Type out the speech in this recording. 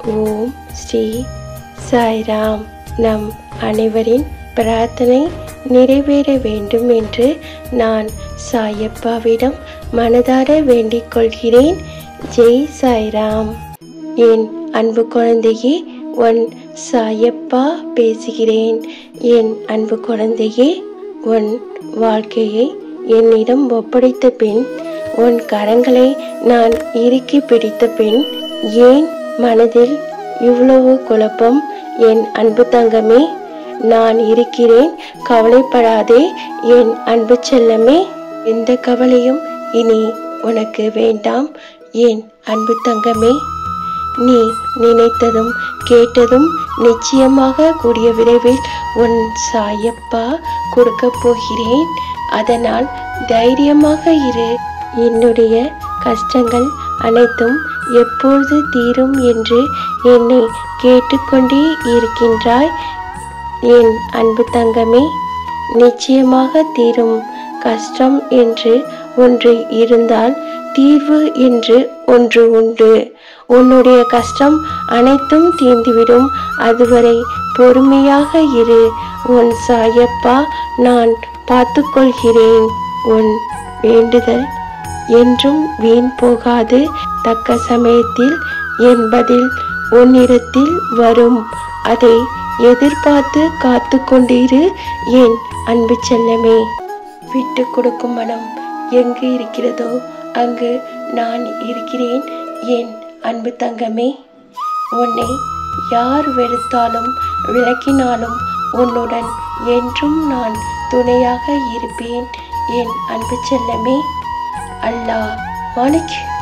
ஓம் ஸ்ரீ சாய்ராம் நம் அனைவரின் பிரார்த்தனை நிறைவேற வேண்டும் என்று நான் சாயப்பாவிடம் மனதார வேண்டிக் கொள்கிறேன் ஜெய் சாய்ராம் என் அன்பு குழந்தையே உன் சாயப்பா பேசுகிறேன் என் அன்பு குழந்தையே உன் வாழ்க்கையை என்னிடம் ஒப்படைத்த பின் உன் கரங்களை நான் இறுக்கி பிடித்த பின் ஏன் மனதில் இவ்வளவு குழப்பம் என் அன்பு தங்கமே நான் இருக்கிறேன் கவலைப்படாதே என் அன்பு செல்லமே எந்த கவலையும் இனி உனக்கு வேண்டாம் என் அன்பு தங்கமே நீ நினைத்ததும் கேட்டதும் நிச்சயமாக கூடிய விரைவில் உன் சாயப்பா கொடுக்க போகிறேன் அதனால் தைரியமாக இரு என்னுடைய கஷ்டங்கள் அனைத்தும் எப்பொழுது தீரும் என்று என்னை கேட்டுக்கொண்டே இருக்கின்றாய் என் அன்பு தங்கமே நிச்சயமாக தீரும் கஷ்டம் என்று ஒன்று இருந்தால் தீர்வு என்று ஒன்று உண்டு உன்னுடைய கஷ்டம் அனைத்தும் தீர்ந்துவிடும் அதுவரை பொறுமையாக இரு உன் சாயப்பா நான் பார்த்துக்கொள்கிறேன் உன் வேண்டுதல் என்றும் வீண் போகாது தக்க சமயத்தில் என் பதில் உன்னிடத்தில் வரும் அதை எதிர்பார்த்து காத்து கொண்டிரு என் அன்பு செல்லமே விட்டு கொடுக்கும் மனம் எங்கு இருக்கிறதோ அங்கு நான் இருக்கிறேன் என் அன்பு தங்கமே உன்னை யார் வெறுத்தாலும் விளக்கினாலும் உன்னுடன் என்றும் நான் துணையாக இருப்பேன் என் அன்பு செல்லமே அல்லாஹ் மாலிக்